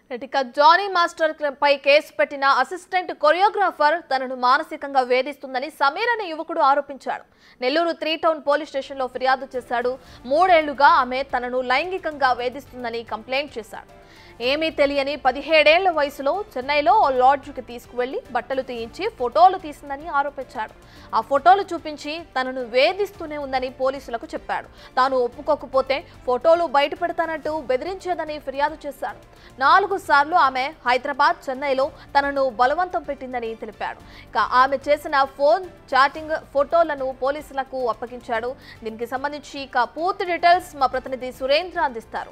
ఇక జానీ మాస్టర్ పై కేసు పెట్టిన అసిస్టెంట్ కొరియోగ్రాఫర్ తనను మానసికంగా వేధిస్తుందని సమీర్ అనే యువకుడు ఆరోపించాడు నెల్లూరు త్రీ టౌన్ పోలీస్ స్టేషన్లో ఫిర్యాదు చేశాడు మూడేళ్లుగా ఆమె తనను లైంగికంగా వేధిస్తుందని కంప్లైంట్ చేశాడు ఏమీ తెలియని పదిహేడేళ్ల వయసులో చెన్నైలో ఓ లాడ్జ్కి తీసుకువెళ్లి బట్టలు తీయించి ఫోటోలు తీసిందని ఆరోపించాడు ఆ ఫోటోలు చూపించి తనను వేధిస్తూనే ఉందని పోలీసులకు చెప్పాడు తాను ఒప్పుకోకపోతే ఫోటోలు బయటపెడతానంటూ బెదిరించేదని ఫిర్యాదు చేశాడు నాలుగు సార్లు ఆమె హైదరాబాద్ చెన్నైలో తనను బలవంతం పెట్టిందని తెలిపాడు ఇక ఆమె చేసిన ఫోన్ చాటింగ్ ఫోటోలను పోలీసులకు అప్పగించాడు దీనికి సంబంధించి ఇక పూర్తి డీటెయిల్స్ మా ప్రతినిధి సురేంద్ర అందిస్తారు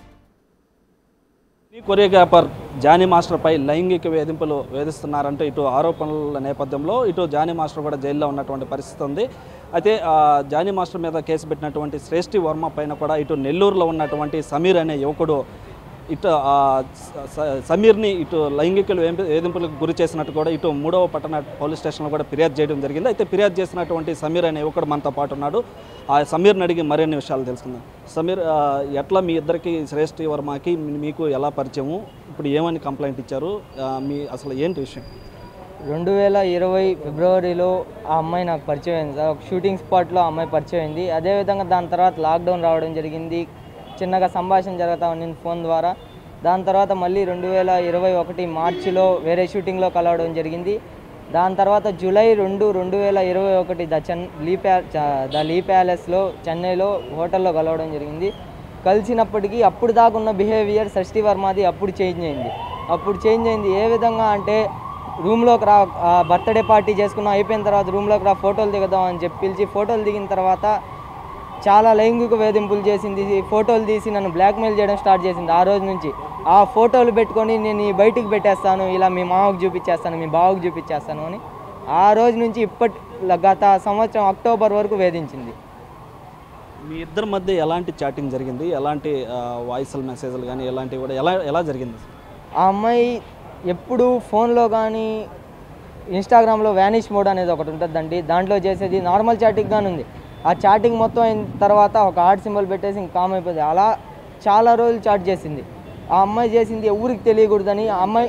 ఈ కొరియోగ్రాఫర్ జానీ మాస్టర్పై లైంగిక వేధింపులు వేధిస్తున్నారంటూ ఇటు ఆరోపణల నేపథ్యంలో ఇటు జానీ మాస్టర్ కూడా జైల్లో ఉన్నటువంటి పరిస్థితి ఉంది అయితే ఆ, జానీ మాస్టర్ మీద కేసు పెట్టినటువంటి శ్రేష్ఠి వర్మ పైన కూడా ఇటు నెల్లూరులో ఉన్నటువంటి సమీర్ అనే యువకుడు ఇటు ఆ, స- స- సమీర్ని ఇటు లైంగిక వేంప- వేధింపులకు గురి చేసినట్టు కూడా ఇటు మూడవ పట్టణ పోలీస్ స్టేషన్లో కూడా ఫిర్యాదు చేయడం జరిగింది అయితే ఫిర్యాదు చేసినటువంటి సమీర్ అనే యువకుడు మనతో పాటు ఉన్నాడు ఆ సమీర్ని అడిగి మరిన్ని విషయాలు తెలుసుకుందాం సమీర్ ఆ, ఎట్లా మీ ఇద్దరికి శ్రేష్ఠి వర్మకి మీ- మీకు ఎలా పరిచయము ఇప్పుడు ఏమని కంప్లైంట్ ఇచ్చారు ఆ, మీ అసలు ఏంటి విషయం రెండు వేల ఇరవై ఫిబ్రవరిలో ఆ అమ్మాయి నాకు పరిచయం అయింది సార్ ఒక షూటింగ్ స్పాట్లో ఆ అమ్మాయి పరిచయం అయింది అదేవిధంగా దాని తర్వాత లాక్డౌన్ రావడం జరిగింది చిన్నగా సంభాషణ జరుగుతా ఉన్నింది ఫోన్ ద్వారా దాని తర్వాత మళ్ళీ రెండు వేల ఇరవై ఒకటి మార్చిలో వేరే షూటింగ్లో కలవడం జరిగింది దాని తర్వాత జూలై రెండు రెండు వేల ఇరవై ఒకటి ద చెన్ లీ ప్యా చ- ద లీ ప్యాలెస్లో చెన్నైలో హోటల్లో కలవడం జరిగింది కలిసినప్పటికీ అప్పుడు దాకా ఉన్న బిహేవియర్ షష్ఠి వర్మది అప్పుడు చేంజ్ అయింది అప్పుడు చేంజ్ అయింది ఏ విధంగా అంటే రూమ్లోకి రా బర్త్డే పార్టీ చేసుకున్నాం అయిపోయిన తర్వాత రూమ్లోకి రా ఫోటోలు దిగుదాం అని చెప్పి పిలిచి ఫోటోలు దిగిన తర్వాత చాలా లైంగిక వేధింపులు చేసింది ఈ ఫోటోలు తీసి నన్ను బ్లాక్మెయిల్ చేయడం స్టార్ట్ చేసింది ఆ రోజు నుంచి ఆ ఫోటోలు పెట్టుకొని నేను ఈ బయటికి పెట్టేస్తాను ఇలా మీ మామకు చూపించేస్తాను మీ బావకు చూపించేస్తాను అని ఆ రోజు నుంచి ఇప్పటి గత సంవత్సరం అక్టోబర్ వరకు వేధించింది మీ ఇద్దరి మధ్య ఎలాంటి చాటింగ్ జరిగింది ఎలాంటి వాయిస్ మెసేజ్లు కానీ ఎలాంటివి కూడా ఎలా ఎలా జరిగింది ఆ అమ్మాయి ఎప్పుడు ఫోన్లో కానీ ఇన్స్టాగ్రామ్లో వ్యానిష్ మోడ్ అనేది ఒకటి ఉంటుందండి దాంట్లో చేసేది నార్మల్ చాటింగ్ కానీ ఉంది ఆ చాటింగ్ మొత్తం అయిన తర్వాత ఒక హార్ట్ సింబల్ పెట్టేసి ఇంక కామ్ అయిపోయింది అలా చాలా రోజులు చాట్ చేసింది ఆ అమ్మాయి చేసింది ఎవరికి తెలియకూడదని ఆ అమ్మాయి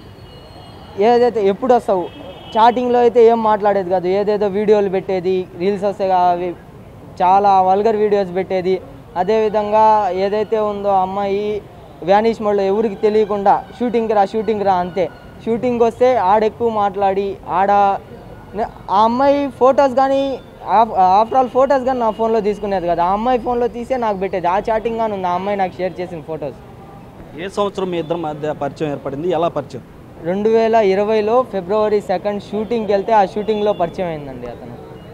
ఏదైతే ఎప్పుడు వస్తావు చాటింగ్లో అయితే ఏం మాట్లాడేది కాదు ఏదేదో వీడియోలు పెట్టేది రీల్స్ వస్తాయి కదా, అవి చాలా వల్గర్ వీడియోస్ పెట్టేది అదేవిధంగా ఏదైతే ఉందో ఆ అమ్మాయి వ్యానిష్ మోడ్లో ఎవరికి తెలియకుండా షూటింగ్కి రా షూటింగ్కి రా అంతే షూటింగ్ వస్తే ఆడెక్కువ మాట్లాడి ఆడ నే- ఆ అమ్మాయి ఫొటోస్ కానీ ఆఫ్టర్ ఆల్ ఫొటోస్ కానీ నా ఫోన్లో తీసుకునేది కదా ఆ అమ్మాయి ఫోన్లో తీసే నాకు పెట్టేది ఆ చాటింగ్ కానీ ఉంది ఆ అమ్మాయి నాకు షేర్ చేసిన ఫొటోస్ ఏ సంవత్సరం మీ ఇద్దరి మధ్య పరిచయం ఏర్పడింది ఎలా పరిచయం రెండు వేల ఇరవైలో ఫిబ్రవరి సెకండ్ షూటింగ్కి వెళ్తే ఆ షూటింగ్లో పరిచయం అయిందండి అతను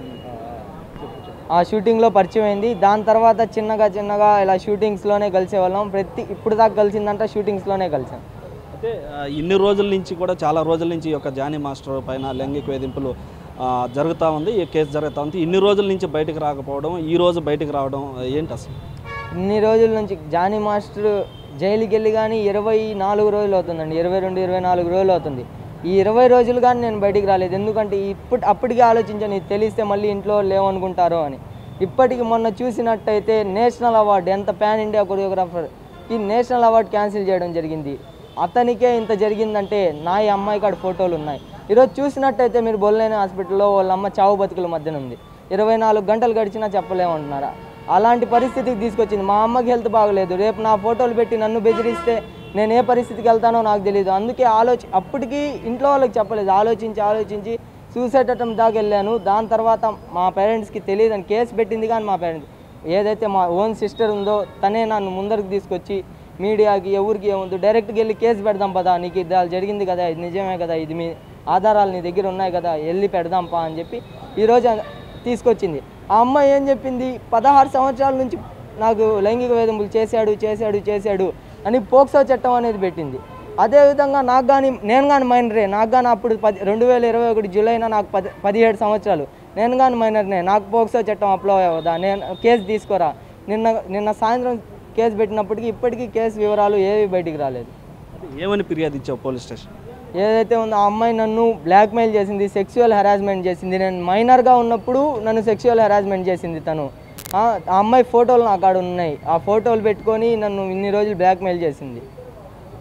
ఆ షూటింగ్లో పరిచయం అయింది దాని తర్వాత చిన్నగా చిన్నగా ఇలా షూటింగ్స్లోనే కలిసేవాళ్ళం ప్రతి ఇప్పుడు దాకా కలిసిందంట షూటింగ్స్లోనే కలిసాం అయితే ఆ, ఇన్ని రోజుల నుంచి కూడా చాలా రోజుల నుంచి ఈ యొక్క జానీ మాస్టర్ పైన లైంగిక వేధింపులు ఆ, జరుగుతూ ఉంది ఈ కేసు జరుగుతూ ఉంది ఇన్ని రోజుల నుంచి బయటకు రాకపోవడం ఈ రోజు బయటకు రావడం ఏంటి అసలు ఇన్ని రోజుల నుంచి జానీ మాస్టర్ జైలుకి వెళ్ళి కానీ ఇరవై నాలుగు రోజులు అవుతుందండి ఇరవై రెండు ఇరవై నాలుగు రోజులు అవుతుంది ఈ ఇరవై రోజులు కానీ నేను బయటికి రాలేదు ఎందుకంటే ఇప్పుడు అప్పటికే ఆలోచించాను ఇది తెలిస్తే మళ్ళీ ఇంట్లో లేవనుకుంటారో అని ఇప్పటికి మొన్న చూసినట్టయితే నేషనల్ అవార్డు ఎంత పాన్ ఇండియా కొరియోగ్రాఫర్కి నేషనల్ అవార్డు క్యాన్సిల్ చేయడం జరిగింది అతనికే ఇంత జరిగిందంటే నా ఈ అమ్మాయి కాడ ఫోటోలు ఉన్నాయి ఈరోజు చూసినట్టయితే మీరు బొల్లైన హాస్పిటల్లో వాళ్ళ అమ్మ చావు బతుకుల మధ్యన ఉంది ఇరవై నాలుగు గంటలు గడిచినా చెప్పలేమంటున్నారా అలాంటి పరిస్థితికి తీసుకొచ్చింది మా అమ్మకి హెల్త్ బాగలేదు రేపు నా ఫోటోలు పెట్టి నన్ను బెదిరిస్తే నేను ఏ పరిస్థితికి వెళ్తానో నాకు తెలియదు అందుకే ఆలోచి అప్పటికి ఇంట్లో వాళ్ళకి చెప్పలేదు ఆలోచించి ఆలోచించి సూసైడ్ అటెంప్ట్ దాకా వెళ్ళాను దాని తర్వాత మా పేరెంట్స్కి తెలియదు అని కేసు పెట్టింది కానీ మా పేరెంట్స్ ఏదైతే మా ఓన్ సిస్టర్ ఉందో తనే నన్ను ముందరికి తీసుకొచ్చి మీడియాకి ఎవరికి ఏముందో డైరెక్ట్గా వెళ్ళి కేసు పెడదాం పదా నీకు ఇది అలా జరిగింది కదా ఇది నిజమే కదా ఇది మీ ఆధారాలు నీ దగ్గర ఉన్నాయి కదా వెళ్ళి పెడదాం పా అని చెప్పి ఈరోజు ఆ- తీసుకొచ్చింది ఆ అమ్మాయి ఏం చెప్పింది పదహారు సంవత్సరాల నుంచి నాకు లైంగిక వేధింపులు చేశాడు చేశాడు చేశాడు అని పోక్సో చట్టం అనేది పెట్టింది అదేవిధంగా నాకు కానీ నేను కానీ మైనరే నాకు కానీ అప్పుడు పది రెండు వేల ఇరవై ఒకటి జూలైన నాకు పది పదిహేడు సంవత్సరాలు నేను కానీ మైనర్నే నాకు పోక్సో చట్టం అప్లై అవ్వదా నేను కేసు తీసుకోరా నిన్న నిన్న సాయంత్రం కేసు పెట్టినప్పటికీ ఇప్పటికీ కేసు వివరాలు ఏవి బయటికి రాలేదు అంటే ఏమని ఫిర్యాదు ఇచ్చావు పోలీస్ స్టేషన్ ఏదైతే ఉందో ఆ అమ్మాయి నన్ను బ్లాక్మెయిల్ చేసింది సెక్సువల్ హెరాస్మెంట్ చేసింది నేను మైనర్గా ఉన్నప్పుడు నన్ను సెక్సువల్ హెరాస్మెంట్ చేసింది తను ఆ ఆ అమ్మాయి ఫోటోలు నా కాడ ఉన్నాయి ఆ ఫోటోలు పెట్టుకొని నన్ను ఇన్ని రోజులు బ్లాక్మెయిల్ చేసింది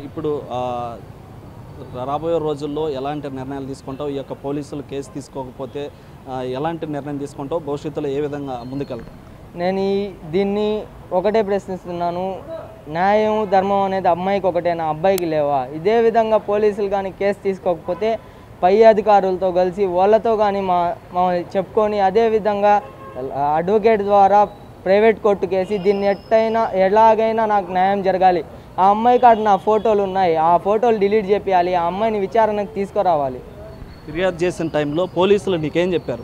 ఇప్పుడు ఆ, రాబోయే రోజుల్లో ఎలాంటి నిర్ణయాలు తీసుకుంటావు ఈ యొక్క పోలీసులు కేసు తీసుకోకపోతే ఆ, ఎలాంటి నిర్ణయం తీసుకుంటావు భవిష్యత్తులో ఏ విధంగా ముందుకెళ్తావు నేను ఈ దీన్ని ఒకటే ప్రశ్నిస్తున్నాను న్యాయం ధర్మం అనేది అమ్మాయికి ఒకటేనా అబ్బాయికి లేవా ఇదే విధంగా పోలీసులు కానీ కేసు తీసుకోకపోతే పై అధికారులతో కలిసి వాళ్ళతో కానీ మా మమ్మల్ని చెప్పుకొని అదే విధంగా అడ్వకేట్ ద్వారా ప్రైవేట్ కోర్టు కేసి దీన్ని ఎట్టయినా ఎలాగైనా నాకు న్యాయం జరగాలి ఆ అమ్మాయి కాడ నా ఫోటోలు ఉన్నాయి ఆ ఫోటోలు డిలీట్ చేపియాలి ఆ అమ్మాయిని విచారణకు తీసుకురావాలి ఫిర్యాదు చేసిన టైంలో పోలీసులు నీకేం చెప్పారు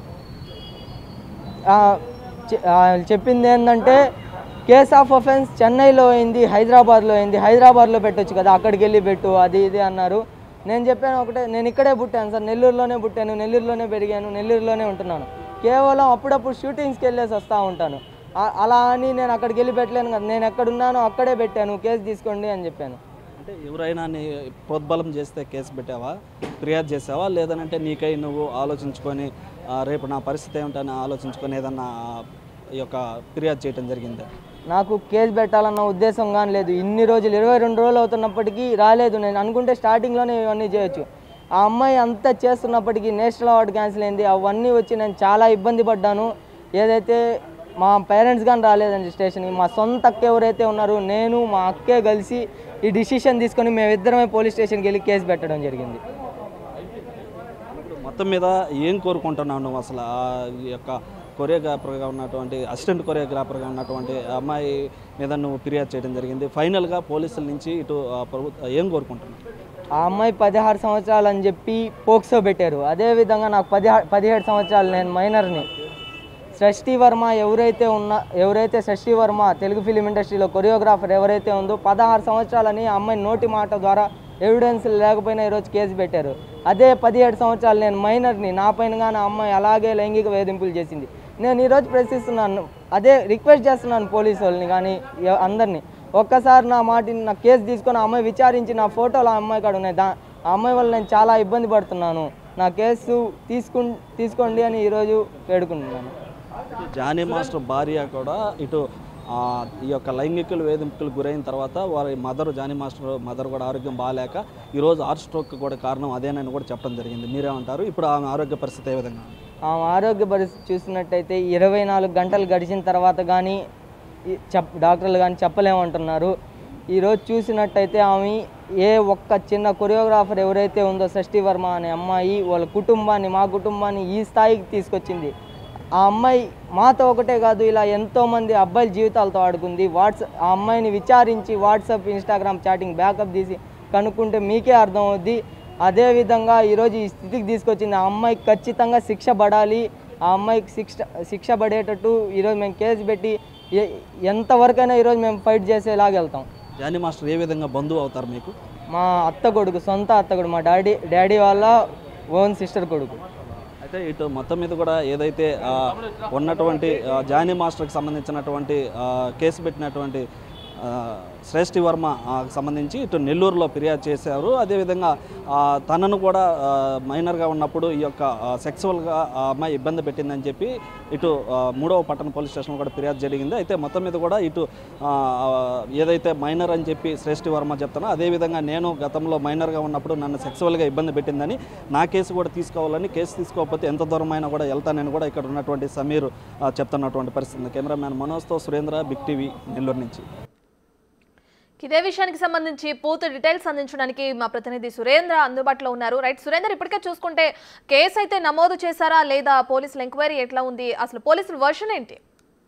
ఆ, చె- ఆ, చెప్పింది ఏంటంటే కేస్ ఆఫ్ అఫెన్స్ చెన్నైలో అయింది హైదరాబాద్లో అయింది హైదరాబాద్లో పెట్టొచ్చు కదా అక్కడికి వెళ్ళి పెట్టు అది ఇది అన్నారు నేను చెప్పాను ఒకటే నేను ఇక్కడే పుట్టాను సార్ నెల్లూరులోనే పుట్టాను నెల్లూరులోనే పెరిగాను నెల్లూరులోనే ఉంటున్నాను కేవలం అప్పుడప్పుడు షూటింగ్స్కి వెళ్ళేసి వస్తూ ఉంటాను ఆ- అలా అని నేను అక్కడికి వెళ్ళి పెట్టలేను కదా నేను ఎక్కడున్నానో అక్కడే పెట్టాను కేసు తీసుకోండి అని చెప్పాను అంటే ఎవరైనా నీ ప్రోద్బలం చేస్తే కేసు పెట్టావా ఫిర్యాదు చేసావా లేదనంటే నీకై నువ్వు ఆలోచించుకొని ఆ, రేపు నా పరిస్థితి ఏమిటని ఆలోచించుకొని ఏదన్నా ఈ యొక్క ఫిర్యాదు చేయడం జరిగిందా నాకు కేసు పెట్టాలన్న ఉద్దేశం కానీ లేదు ఇన్ని రోజులు ఇరవై రెండు రోజులు అవుతున్నప్పటికీ రాలేదు నేను అనుకుంటే స్టార్టింగ్లోనే ఇవన్నీ చేయొచ్చు ఆ అమ్మాయి అంతా చేస్తున్నప్పటికీ నేషనల్ అవార్డు క్యాన్సిల్ అయింది అవన్నీ వచ్చి నేను చాలా ఇబ్బంది పడ్డాను ఏదైతే మా పేరెంట్స్ కానీ రాలేదండి స్టేషన్కి మా సొంత అక్క ఎవరైతే ఉన్నారో నేను మా అక్కే కలిసి ఈ డిసిషన్ తీసుకొని మేమిద్దరమే పోలీస్ స్టేషన్కి వెళ్ళి కేసు పెట్టడం జరిగింది ఇప్పుడు మొత్తం మీద ఏం కోరుకుంటున్నావు నువ్వు అసలు ఆ ఈ యొక్క కొరియోగ్రాఫర్గా ఉన్నటువంటి అసిస్టెంట్ కొరియోగ్రాఫర్గా ఉన్నటువంటి అమ్మాయి మీద నువ్వు ఫిర్యాదు చేయడం జరిగింది ఫైనల్గా పోలీసుల నుంచి ఇటు ఆ, ప్రభుత్వ ఏం కోరుకుంటున్నావు ఆ అమ్మాయి పదహారు సంవత్సరాలు అని చెప్పి పోక్సో పెట్టారు అదేవిధంగా నాకు పదిహా పదిహేడు సంవత్సరాలు నేను మైనర్ని షష్ఠి వర్మ ఎవరైతే ఉన్న ఎవరైతే షష్ఠి వర్మ తెలుగు ఫిలిం ఇండస్ట్రీలో కొరియోగ్రాఫర్ ఎవరైతే ఉందో పదహారు సంవత్సరాలని ఆ అమ్మాయి నోటి మాట ద్వారా ఎవిడెన్స్ లేకపోయినా ఈరోజు కేసు పెట్టారు అదే పదిహేడు సంవత్సరాలు నేను మైనర్ని నా పైన కానీ ఆ అమ్మాయి అలాగే లైంగిక వేధింపులు చేసింది నేను ఈరోజు ప్రశ్నిస్తున్నాను అదే రిక్వెస్ట్ చేస్తున్నాను పోలీసు వాళ్ళని కానీ ఎ- అందరినీ ఒక్కసారి నా మాటిని నా కేసు తీసుకొని ఆ అమ్మాయి విచారించి నా ఫోటోలు ఆ అమ్మాయి కాడ ఉన్నాయి దా ఆ అమ్మాయి వల్ల నేను చాలా ఇబ్బంది పడుతున్నాను నా కేసు తీసుకు తీసుకోండి అని ఈరోజు వేడుకుంటున్నాను ఇటు జానీ మాస్టర్ భార్య కూడా ఇటు ఆ, ఈ యొక్క లైంగిక వేధింపులకు గురైన తర్వాత వారి మదర్ జానీ మాస్టర్ మదర్ కూడా ఆరోగ్యం బాగాలేక ఈరోజు హార్ట్ స్ట్రోక్ కూడా కారణం అదేనని కూడా చెప్పడం జరిగింది మీరేమంటారు ఇప్పుడు ఆమె ఆరోగ్య పరిస్థితి ఏ విధంగా ఉంది? ఆమె ఆరోగ్య పరిస్థితి చూసినట్టయితే ఇరవై నాలుగు గంటలు గడిచిన తర్వాత కానీ ఈ చెప్ డాక్టర్లు కానీ చెప్పలేమంటున్నారు ఈరోజు చూసినట్టయితే ఆమె ఏ ఒక్క చిన్న కొరియోగ్రాఫర్ ఎవరైతే ఉందో షష్ఠి వర్మ అనే అమ్మాయి వాళ్ళ కుటుంబాన్ని మా కుటుంబాన్ని ఈ స్థాయికి తీసుకొచ్చింది ఆ అమ్మాయి మాతో ఒకటే కాదు ఇలా ఎంతోమంది అబ్బాయిల జీవితాలతో ఆడుకుంది వాట్స్ ఆ అమ్మాయిని విచారించి వాట్సాప్ ఇన్స్టాగ్రామ్ చాటింగ్ బ్యాకప్ తీసి కనుక్కుంటే మీకే అర్థమవుద్ది అదేవిధంగా ఈరోజు ఈ స్థితికి తీసుకొచ్చింది ఆ అమ్మాయికి ఖచ్చితంగా శిక్ష పడాలి ఆ అమ్మాయికి శిక్ష శిక్ష పడేటట్టు ఈరోజు మేము కేసు పెట్టి ఎ- ఎంతవరకైనా ఈరోజు మేము ఫైట్ చేసేలాగా వెళ్తాం జానీ మాస్టర్ ఏ విధంగా బంధువు అవుతారు మీకు మా అత్త కొడుకు సొంత అత్త కొడుకు మా డాడీ డాడీ వాళ్ళ ఓన్ సిస్టర్ కొడుకు అయితే ఇటు మొత్తం మీద కూడా ఏదైతే ఆ, ఉన్నటువంటి ఆ, జానీ మాస్టర్కి సంబంధించినటువంటి ఆ, కేసు పెట్టినటువంటి ఆ, శ్రేష్ఠి వర్మ ఆ, సంబంధించి ఇటు నెల్లూరులో ఫిర్యాదు చేశారు అదేవిధంగా ఆ, తనను కూడా ఆ, మైనర్గా ఉన్నప్పుడు ఈ యొక్క ఆ, సెక్సువల్గా ఆ అమ్మాయి ఇబ్బంది పెట్టిందని చెప్పి ఇటు ఆ, మూడవ పట్టణ పోలీస్ స్టేషన్లో కూడా ఫిర్యాదు జరిగింది అయితే మొత్తం మీద కూడా ఇటు ఆ, ఆ, ఏదైతే మైనర్ అని చెప్పి శ్రేష్ఠి వర్మ చెప్తానో అదేవిధంగా నేను గతంలో మైనర్గా ఉన్నప్పుడు నన్ను సెక్సువల్గా ఇబ్బంది పెట్టిందని నా కేసు కూడా తీసుకోవాలని కేసు తీసుకోకపోతే ఎంత దూరమైనా కూడా వెళ్తానని కూడా ఇక్కడ ఉన్నటువంటి సమీర్ ఆ, చెప్తున్నటువంటి పరిస్థితి ఉంది. కెమెరామ్యాన్ మనోజ్తో సురేంద్ర బిగ్ టీవీ నెల్లూరు నుంచి ఇదే విషయానికి సంబంధించి పూర్తి డీటెయిల్స్ అందించడానికి మా ప్రతినిధి సురేంద్ర అందుబాటులో ఉన్నారు రైట్ సురేంద్ర ఇప్పటికే చూసుకుంటే కేసు అయితే నమోదు చేశారా లేదా పోలీసుల ఎంక్వైరీ ఎట్లా ఉంది అసలు పోలీసుల వర్షన్ ఏంటి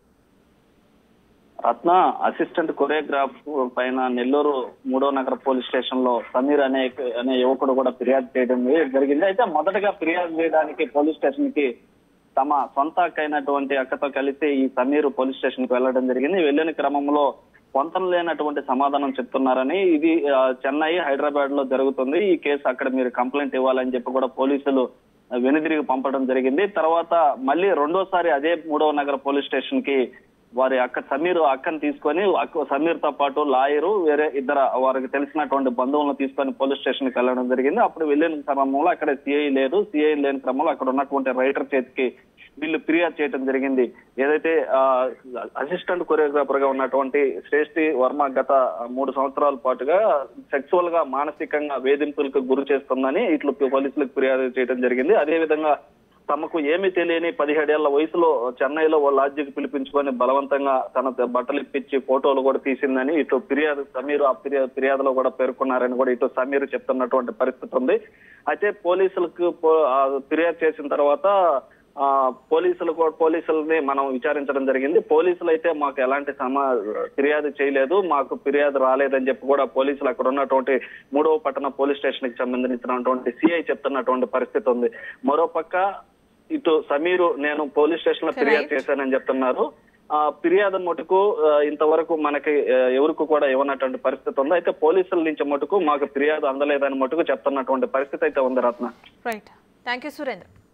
రత్న అసిస్టెంట్ కొరియోగ్రాఫ్ పైన నెల్లూరు మూడో నగర పోలీస్ స్టేషన్ లో సమీర్ అనే అనే యువకుడు కూడా ఫిర్యాదు చేయడం జరిగింది అయితే మొదటగా ఫిర్యాదు చేయడానికి పోలీస్ స్టేషన్ కి తమ సొంత అక్క అయినటువంటి అక్కతో కలిసి ఈ సమీర్ పోలీస్ స్టేషన్ కి వెళ్ళడం జరిగింది వెళ్ళిన క్రమంలో పొంతం లేనటువంటి సమాధానం చెప్తున్నారని ఇది ఆ, చెన్నై హైదరాబాద్ లో జరుగుతుంది ఈ కేసు అక్కడ మీరు కంప్లైంట్ ఇవ్వాలని చెప్పి కూడా పోలీసులు వెనుదిరిగి పంపడం జరిగింది తర్వాత మళ్ళీ రెండోసారి అదే మూడవ నగర పోలీస్ స్టేషన్ కి వారి అక్క సమీర్ అక్కని తీసుకొని అక్క సమీర్ తో పాటు లాయరు వేరే ఇద్దరు వారికి తెలిసినటువంటి బంధువులను తీసుకొని పోలీస్ స్టేషన్ కి వెళ్ళడం జరిగింది అప్పుడు వెళ్ళిన క్రమంలో అక్కడ సిఐ లేదు సిఐ లేని క్రమంలో అక్కడ ఉన్నటువంటి రైటర్ చేతికి వీళ్ళు ఫిర్యాదు చేయడం జరిగింది ఏదైతే ఆ, అసిస్టెంట్ కొరియోగ్రాఫర్ గా ఉన్నటువంటి శ్రేష్ఠి వర్మ గత మూడు సంవత్సరాల పాటుగా సెక్సువల్ గా మానసికంగా వేధింపులకు గురి చేస్తుందని ఇట్లు పోలీసులకు ఫిర్యాదు చేయడం జరిగింది అదే విధంగా తమకు ఏమీ తెలియని పదిహేడేళ్ల వయసులో చెన్నైలో వాళ్ళ లాడ్జికి పిలిపించుకొని బలవంతంగా తన బట్టలు ఇప్పించి ఫోటోలు కూడా తీసిందని ఇటు ఫిర్యాదు సమీర్ ఆ ఫిర్యాదు ఫిర్యాదులో కూడా పేర్కొన్నారని కూడా ఇటు సమీర్ చెప్తున్నటువంటి పరిస్థితి ఉంది అయితే పోలీసులకు పో- ఆ ఫిర్యాదు చేసిన తర్వాత ఆ పోలీసులు కూడా పోలీసులని మనం విచారించడం జరిగింది పోలీసులు అయితే మాకు ఎలాంటి సమా ఫిర్యాదు చేయలేదు మాకు ఫిర్యాదు రాలేదని చెప్పి కూడా పోలీసులు అక్కడ ఉన్నటువంటి మూడవ పట్టణ పోలీస్ స్టేషన్ కి సంబంధించినటువంటి సిఐ చెప్తున్నటువంటి పరిస్థితి ఉంది మరోపక్క ఇటు సమీరు నేను పోలీస్ స్టేషన్ లో ఫిర్యాదు చేశానని చెప్తున్నారు ఆ ఫిర్యాదు మటుకు ఆ, ఇంతవరకు మనకి ఆ, ఎవరికి కూడా ఇవ్వనటువంటి పరిస్థితి ఉంది అయితే పోలీసుల నుంచి మటుకు మాకు ఫిర్యాదు అందలేదని మటుకు చెప్తున్నటువంటి పరిస్థితి అయితే ఉంది Ratna right thank you Surendra